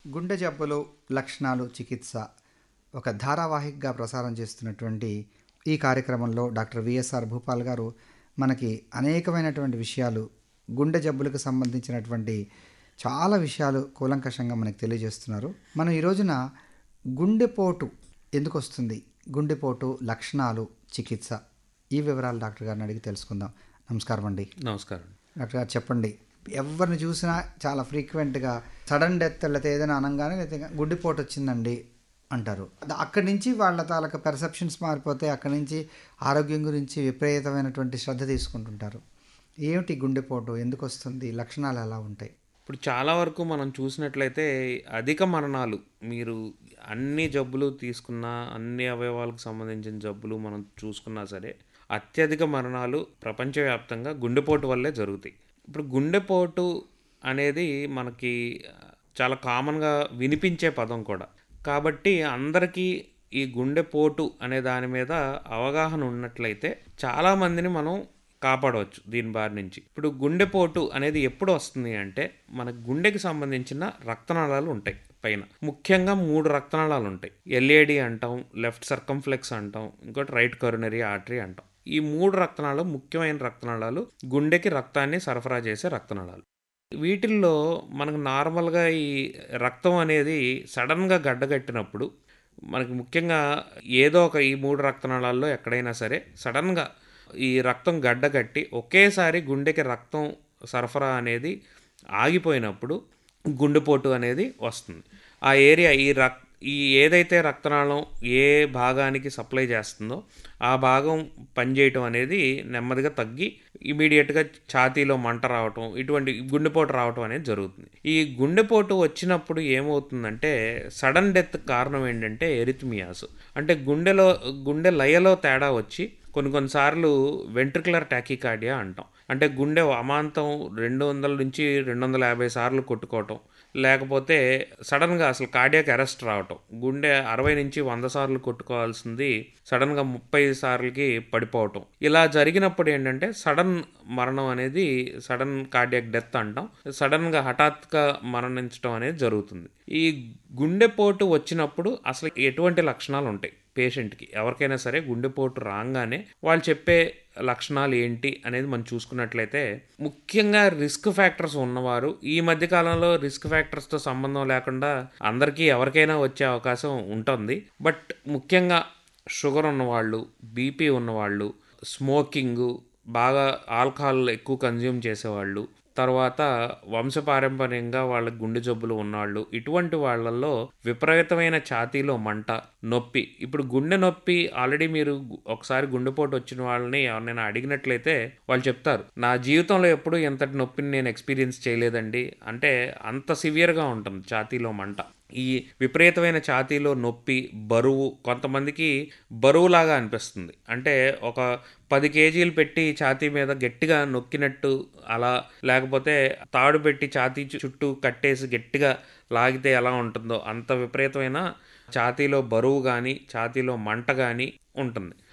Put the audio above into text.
గుండె జబ్బులు లక్షణాలు చికిత్స ఒక ధారావాహికగా ప్రసారం చేస్తున్నటువంటి ఈ కార్యక్రమంలో డాక్టర్ విఎస్ఆర్ భూపాల్ గారు మనకి అనేకమైనటువంటి విషయాలు గుండె జబ్బులకు సంబంధించినటువంటి చాలా విషయాలు కూలంకషంగా మనకు తెలియజేస్తున్నారు మనం ఈ రోజున గుండెపోటు ఎందుకు వస్తుంది గుండెపోటు లక్షణాలు చికిత్స ఈ వివరాలు డాక్టర్ గారిని అడిగి తెలుసుకుందాం నమస్కారం అండి నమస్కారం డాక్టర్ గారు చెప్పండి ఎవరిని చూసినా చాలా ఫ్రీక్వెంట్గా సడన్ డెత్ లేకపోతే ఏదైనా అనగానే లేకపోతే గుడ్డిపోటు వచ్చిందండి అంటారు ద- అక్కడి నుంచి వాళ్ళ తాలూకా పెర్సెప్షన్స్ మారిపోతాయి అక్కడి నుంచి ఆరోగ్యం గురించి విపరీతమైనటువంటి శ్రద్ధ తీసుకుంటుంటారు ఏమిటి గుండెపోటు ఎందుకు వస్తుంది లక్షణాలు ఎలా ఉంటాయి ఇప్పుడు చాలా వరకు మనం చూసినట్లయితే అధిక మరణాలు మీరు అన్ని జబ్బులు తీసుకున్నా అన్ని అవయవాలకు సంబంధించిన జబ్బులు మనం చూసుకున్నా సరే అత్యధిక మరణాలు ప్రపంచవ్యాప్తంగా గుండెపోటు వల్లే జరుగుతాయి ఇప్పుడు గుండెపోటు అనేది మనకి చాలా కామన్గా వినిపించే పదం కూడా కాబట్టి అందరికీ ఈ గుండెపోటు అనే దాని మీద అవగాహన ఉన్నట్లయితే చాలామందిని మనం కాపాడవచ్చు దీని బారి నుంచి ఇప్పుడు గుండెపోటు అనేది ఎప్పుడు వస్తుంది అంటే మన గుండెకి సంబంధించిన రక్తనాళాలు ఉంటాయి పైన ముఖ్యంగా మూడు రక్తనాళాలు ఉంటాయి ఎల్ఏడి అంటాం లెఫ్ట్ సర్కంఫ్లెక్స్ అంటాం ఇంకోటి రైట్ కరోనరీ ఆర్టరీ అంటాం ఈ మూడు రక్తనాళాలు ముఖ్యమైన రక్తనాళాలు గుండెకి రక్తాన్ని సరఫరా చేసే రక్తనాళాలు వీటిల్లో మనకు నార్మల్గా ఈ రక్తం అనేది సడన్గా గడ్డగట్టినప్పుడు మనకి ముఖ్యంగా ఏదో ఒక ఈ మూడు రక్తనాళాల్లో ఎక్కడైనా సరే సడన్గా ఈ రక్తం గడ్డగట్టి ఒకేసారి గుండెకి రక్తం సరఫరా అనేది ఆగిపోయినప్పుడు గుండెపోటు అనేది వస్తుంది ఆ ఏరియా ఈ రక్ ఈ ఏదైతే రక్తనాళం ఏ భాగానికి సప్లై చేస్తుందో ఆ భాగం పనిచేయటం అనేది నెమ్మదిగా తగ్గి ఇమీడియట్గా ఛాతీలో మంట రావటం ఇటువంటి గుండెపోటు రావటం అనేది జరుగుతుంది ఈ గుండెపోటు వచ్చినప్పుడు ఏమవుతుందంటే సడన్ డెత్ కారణం ఏంటంటే ఎరిథమియాస్ అంటే గుండెలో గుండె లయలో తేడా వచ్చి కొన్ని కొన్నిసార్లు వెంట్రికులర్ టాకికార్డియా అంటాం అంటే గుండె అమాంతం రెండు వందల నుంచి రెండు వందల యాభై సార్లు కొట్టుకోవటం లేకపోతే సడన్గా అసలు కార్డియాక్ అరెస్ట్ రావటం గుండె అరవై నుంచి వంద సార్లు కొట్టుకోవాల్సింది సడన్గా ముప్పై సార్లకి పడిపోవటం ఇలా జరిగినప్పుడు ఏంటంటే సడన్ మరణం అనేది సడన్ కార్డియాక్ డెత్ అంటాం సడన్గా హఠాత్తుగా మరణించడం అనేది జరుగుతుంది ఈ గుండెపోటు వచ్చినప్పుడు అసలు ఎటువంటి లక్షణాలు ఉంటాయి పేషెంట్కి ఎవరికైనా సరే గుండెపోటు రాగానే వాళ్ళు చెప్పే లక్షణాలు ఏంటి అనేది మనం చూసుకున్నట్లయితే ముఖ్యంగా రిస్క్ ఫ్యాక్టర్స్ ఉన్నవారు ఈ మధ్య కాలంలో రిస్క్ ఫ్యాక్టర్స్తో సంబంధం లేకుండా అందరికీ ఎవరికైనా వచ్చే అవకాశం ఉంటుంది బట్ ముఖ్యంగా షుగర్ ఉన్నవాళ్ళు బీపీ ఉన్నవాళ్ళు స్మోకింగ్ బాగా ఆల్కహాల్ ఎక్కువ కన్జ్యూమ్ చేసేవాళ్ళు తర్వాత వంశపారంపర్యంగా వాళ్ళ గుండె జబ్బులు ఉన్నవాళ్ళు ఇటువంటి వాళ్ళల్లో విపరీతమైన ఛాతీలో మంట నొప్పి ఇప్పుడు గుండె నొప్పి ఆల్రెడీ మీరు గు- ఒకసారి గుండెపోటు వచ్చిన వాళ్ళని ఎవరినైనా అడిగినట్లయితే వాళ్ళు చెప్తారు నా జీవితంలో ఎప్పుడు ఎంతటి నొప్పిని నేను ఎక్స్పీరియన్స్ చేయలేదండి అంటే అంత సివియర్గా ఉంటుంది ఛాతీలో మంట ఈ విపరీతమైన ఛాతీలో నొప్పి బరువు కొంతమందికి బరువులాగా అనిపిస్తుంది అంటే ఒక పది కేజీలు పెట్టి ఛాతీ మీద గట్టిగా నొక్కినట్టు అలా లేకపోతే తాడు పెట్టి ఛాతీ చు- చుట్టూ కట్టేసి గట్టిగా లాగితే ఎలా ఉంటుందో అంత విపరీతమైన ఛాతీలో బరువు కానీ ఛాతీలో మంట కానీ ఉంటుంది